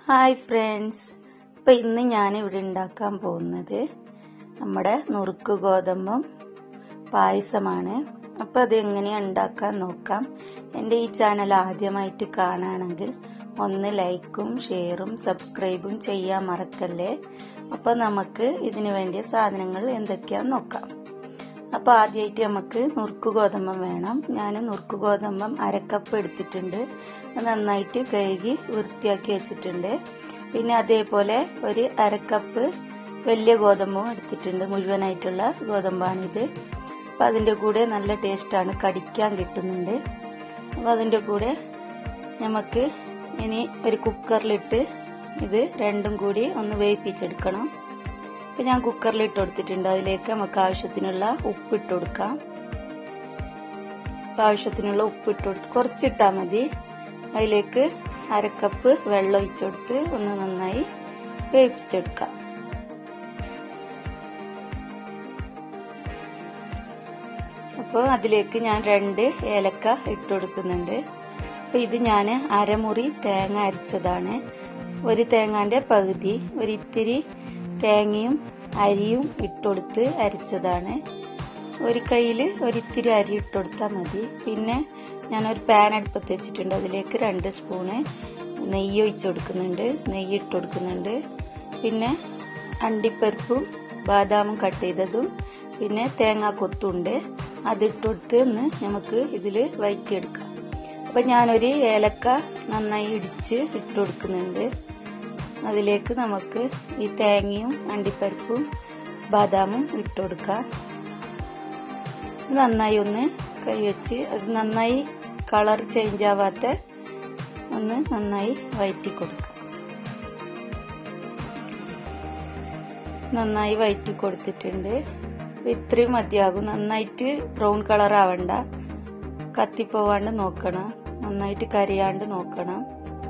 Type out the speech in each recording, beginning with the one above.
hi friends ഇപ്പം ഇന്ന് ഞാൻ ഇവിടെ ഉണ്ടാക്കാൻ പോകുന്നത് നമ്മുടെ നുറുക്ക് ഗോതമ്പും പായസമാണ് അപ്പോൾ അത് എങ്ങനെയാണ് ഉണ്ടാക്കാൻ നോക്കാം എൻ്റെ ഈ ചാനൽ ആദ്യമായിട്ട് കാണുകയാണെങ്കിൽ ഒന്ന് ലൈക്കും ഷെയറും സബ്സ്ക്രൈബും ചെയ്യാൻ മറക്കല്ലേ അപ്പോൾ നമുക്ക് ഇതിന് വേണ്ടിയ സാധനങ്ങൾ എന്തൊക്കെയാണെന്ന് നോക്കാം അപ്പോൾ ആദ്യമായിട്ട് നമുക്ക് നുറുക്ക് ഗോതമ്പം വേണം ഞാൻ നുറുക്ക് ഗോതമ്പം അരക്കപ്പ് എടുത്തിട്ടുണ്ട് നന്നായിട്ട് കഴുകി വൃത്തിയാക്കി വെച്ചിട്ടുണ്ട് പിന്നെ അതേപോലെ ഒരു അരക്കപ്പ് വലിയ ഗോതമ്പും എടുത്തിട്ടുണ്ട് മുഴുവനായിട്ടുള്ള ഗോതമ്പാണിത് അപ്പം അതിൻ്റെ കൂടെ നല്ല ടേസ്റ്റാണ് കടിക്കാൻ കിട്ടുന്നുണ്ട് അപ്പോൾ അതിൻ്റെ കൂടെ നമുക്ക് ഇനി ഒരു കുക്കറിലിട്ട് ഇത് രണ്ടും കൂടി ഒന്ന് വേവിപ്പിച്ചെടുക്കണം ഇപ്പം ഞാൻ കുക്കറിൽ ഇട്ട് കൊടുത്തിട്ടുണ്ട് അതിലേക്ക് നമുക്ക് ആവശ്യത്തിനുള്ള ഉപ്പ് ഇട്ട് കൊടുക്കാം അപ്പം ആവശ്യത്തിനുള്ള ഉപ്പ് ഇട്ട് കൊടുത്ത് കുറച്ചിട്ടാൽ മതി അതിലേക്ക് അരക്കപ്പ് വെള്ളം ഒഴിച്ചു കൊടുത്ത് ഒന്ന് നന്നായി വേവിപ്പിച്ചെടുക്കാം അപ്പോൾ അതിലേക്ക് ഞാൻ രണ്ട് ഏലക്ക ഇട്ട് കൊടുക്കുന്നുണ്ട് അപ്പോൾ ഇത് ഞാൻ അരമുറി തേങ്ങ അരച്ചതാണ് ഒരു തേങ്ങാൻ്റെ പകുതി ഒരു ഇത്തിരി തേങ്ങയും അരിയും ഇട്ടുകൊടുത്ത് അരച്ചതാണ് ഒരു കയ്യിൽ ഒരിത്തിരി അരി ഇട്ടുകൊടുത്താൽ മതി പിന്നെ ഞാനൊരു പാൻ അടുപ്പത്ത് വെച്ചിട്ടുണ്ട് അതിലേക്ക് രണ്ട് സ്പൂണ് നെയ്യ് ഒഴിച്ചു കൊടുക്കുന്നുണ്ട് നെയ്യ് ഇട്ട് കൊടുക്കുന്നുണ്ട് പിന്നെ അണ്ടിപ്പരിപ്പും ബാദാമും കട്ട് ചെയ്തതും പിന്നെ തേങ്ങാ കൊത്തുണ്ട് അതിട്ട് കൊടുത്ത് ഒന്ന് നമുക്ക് ഇതിൽ വയറ്റിയെടുക്കാം അപ്പം ഞാനൊരു ഏലക്ക നന്നായി ഇടിച്ച് ഇട്ട് കൊടുക്കുന്നുണ്ട് അതിലേക്ക് നമുക്ക് ഈ തേങ്ങയും അണ്ടിപ്പരിപ്പും ബാദാമും ഇട്ട് കൊടുക്കാം നന്നായി ഒന്ന് കൈവച്ച് അത് നന്നായി കളർ ചേഞ്ച് ആവാത്ത ഒന്ന് നന്നായി വയറ്റി കൊടുക്കാം നന്നായി വയറ്റി കൊടുത്തിട്ടുണ്ട് ഇത്രയും മതിയാകും നന്നായിട്ട് ബ്രൗൺ കളർ ആവണ്ട കത്തിപ്പോവാണ്ട് നോക്കണം നന്നായിട്ട് കരിയാണ്ട് നോക്കണം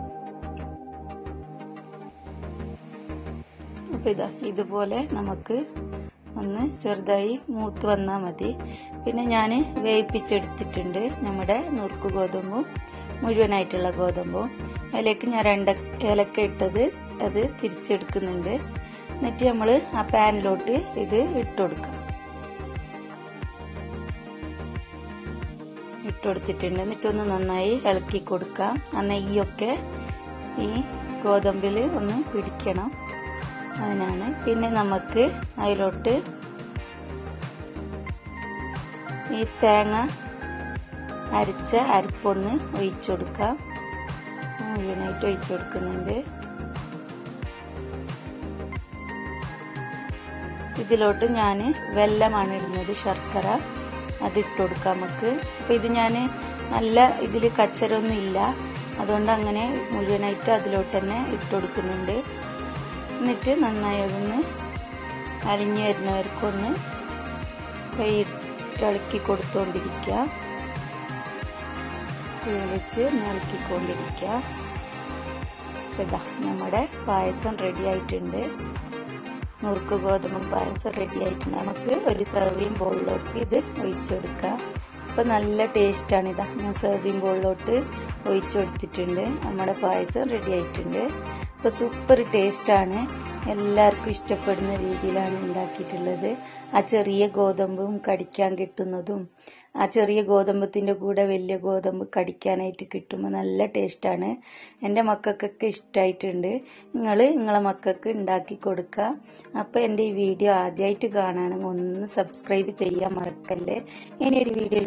അപ്പോൾ ഇതാ ഇതുപോലെ നമുക്ക് ഒന്ന് ചെറുതായി മൂത്ത് വന്നാൽ മതി പിന്നെ ഞാൻ വേവിപ്പിച്ചെടുത്തിട്ടുണ്ട് നമ്മുടെ നുറുക്ക് ഗോതമ്പും മുഴുവനായിട്ടുള്ള ഗോതമ്പും അതിലേക്ക് ഞാൻ രണ്ട് ഏലക്ക ഇട്ടത് അത് തിരിച്ചെടുക്കുന്നുണ്ട് എന്നിട്ട് നമ്മൾ ആ പാനിലോട്ട് ഇത് ഇട്ട് കൊടുക്കാം ഇട്ട് കൊടുത്തിട്ടുണ്ട് എന്നിട്ടൊന്ന് നന്നായി ഇളക്കി കൊടുക്കാം ആ നെയ്യൊക്കെ ഈ ഗോതമ്പിൽ ഒന്ന് പിടിക്കണം അതിനാണ് പിന്നെ നമുക്ക് അതിലോട്ട് ഈ തേങ്ങ അരച്ച അരിപ്പൊന്ന് ഒഴിച്ചു കൊടുക്കാം മുഴുവനായിട്ട് ഒഴിച്ചു കൊടുക്കുന്നുണ്ട് ഇതിലോട്ട് ഞാൻ വെല്ലമാണ് ഇടുന്നത് ശർക്കര അതിട്ട് കൊടുക്കാം നമുക്ക് അപ്പം ഇത് ഞാൻ നല്ല ഇതിൽ കച്ചരൊന്നും ഇല്ല അതുകൊണ്ട് അങ്ങനെ മുഴുവനായിട്ട് അതിലോട്ട് തന്നെ ഇട്ട് കൊടുക്കുന്നുണ്ട് എന്നിട്ട് നന്നായി അതൊന്ന് അലിഞ്ഞു വരുന്നവർക്കൊന്ന് കൈ ഇളക്കി കൊടുത്തുകൊണ്ടിരിക്കുക വെച്ച് ഇളക്കിക്കൊണ്ടിരിക്കുക ഇതാ നമ്മുടെ പായസം റെഡി ആയിട്ടുണ്ട് നുറുക്ക് ഗോതമ്പ് പായസം റെഡി ആയിട്ടുണ്ട് നമുക്ക് ഒരു സെർവിങ് ബോളിലോട്ട് ഇത് ഒഴിച്ചെടുക്കാം അപ്പോൾ നല്ല ടേസ്റ്റാണ് ഇതാ ഞാൻ സെർവിങ് ബോളിലോട്ട് ഒഴിച്ചെടുത്തിട്ടുണ്ട് നമ്മുടെ പായസം റെഡി ആയിട്ടുണ്ട് അപ്പോൾ സൂപ്പർ ടേസ്റ്റാണ് എല്ലാവർക്കും ഇഷ്ടപ്പെടുന്ന രീതിയിലാണ് ഉണ്ടാക്കിയിട്ടുള്ളത് ആ ചെറിയ ഗോതമ്പും കടിക്കാൻ കിട്ടുന്നതും ആ ചെറിയ ഗോതമ്പത്തിൻ്റെ കൂടെ വലിയ ഗോതമ്പ് കടിക്കാനായിട്ട് കിട്ടുമ്പോൾ നല്ല ടേസ്റ്റാണ് എൻ്റെ മക്കൾക്കൊക്കെ ഇഷ്ടമായിട്ടുണ്ട് നിങ്ങൾ നിങ്ങളെ മക്കൾക്ക് ഉണ്ടാക്കി കൊടുക്കുക അപ്പോൾ എൻ്റെ ഈ വീഡിയോ ആദ്യമായിട്ട് കാണുകയാണെങ്കിൽ ഒന്ന് സബ്സ്ക്രൈബ് ചെയ്യാൻ മറക്കല്ലേ ഇനി ഒരു വീഡിയോ